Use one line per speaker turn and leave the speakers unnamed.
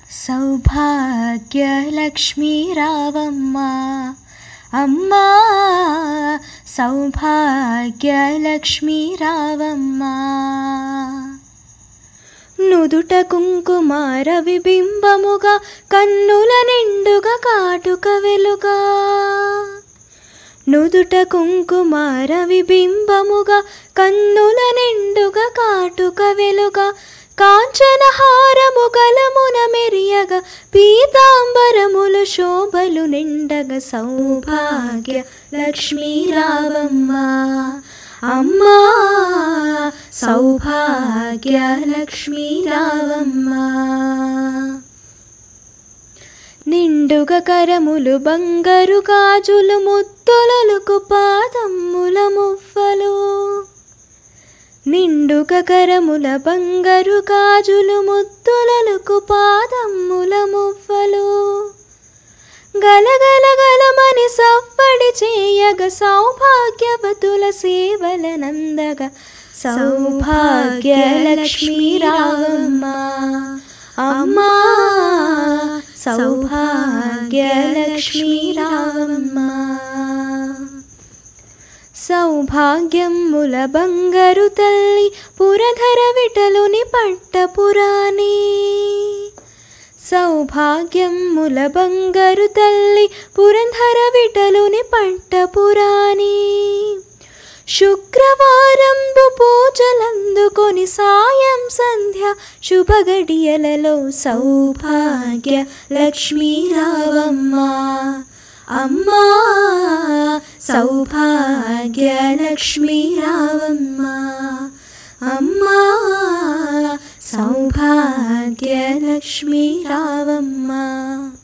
సౌభాగ్యలక్ష్మీ రావమ్మ అమ్మా సౌభాగ్యలక్ష్మీ రావమ్మ నుదుట కుంకుమార విబింబముగా కన్నుల నిండుగా కాటుక వెలుగా నుదుట కుంకుమార విబింబముగా కన్నుల నిండుగా కాటుక వెలుగా కాంచన హారము గలమున మెరియగా పీతాంబరములు శోభలు నిండగ సౌభాగ్య లక్ష్మీ రావమ్మ అమ్మా సౌభాగ్య లక్ష్మీ రావమ్మ నిండుగ కరములు బంగారు గాజులు ముత్తులలకు పాదమ్ముల మువ్వలు నిండుగ కరముల బంగారు గాజులు ముత్తులలకు పాదమ్ముల మువ్వలు గలగల గలమని సవ్వడి చేయగ సౌభాగ్యవతుల సేవల నందగ సౌభాగ్య లక్ష్మీ రావమ్మ అమ్మా సౌభాగ్య లక్ష్మీ రావమ్మ సౌభాగ్యముల బంగారు తల్లి పురధర విటలుని పట్టపురాణి సౌభాగ్యముల బంగారు తల్లి పురంధర విటలుని పట్టపురాణి శుక్రవారంబు పూజలందుకొని సాయం సంధ్య శుభగడియలలో సౌభాగ్య లక్ష్మీ రావమ్మ అమ్మా సౌభాగ్య లక్ష్మీ రావమ్మ అమ్మా సౌభాగ్య లక్ష్మీ రావమ్మ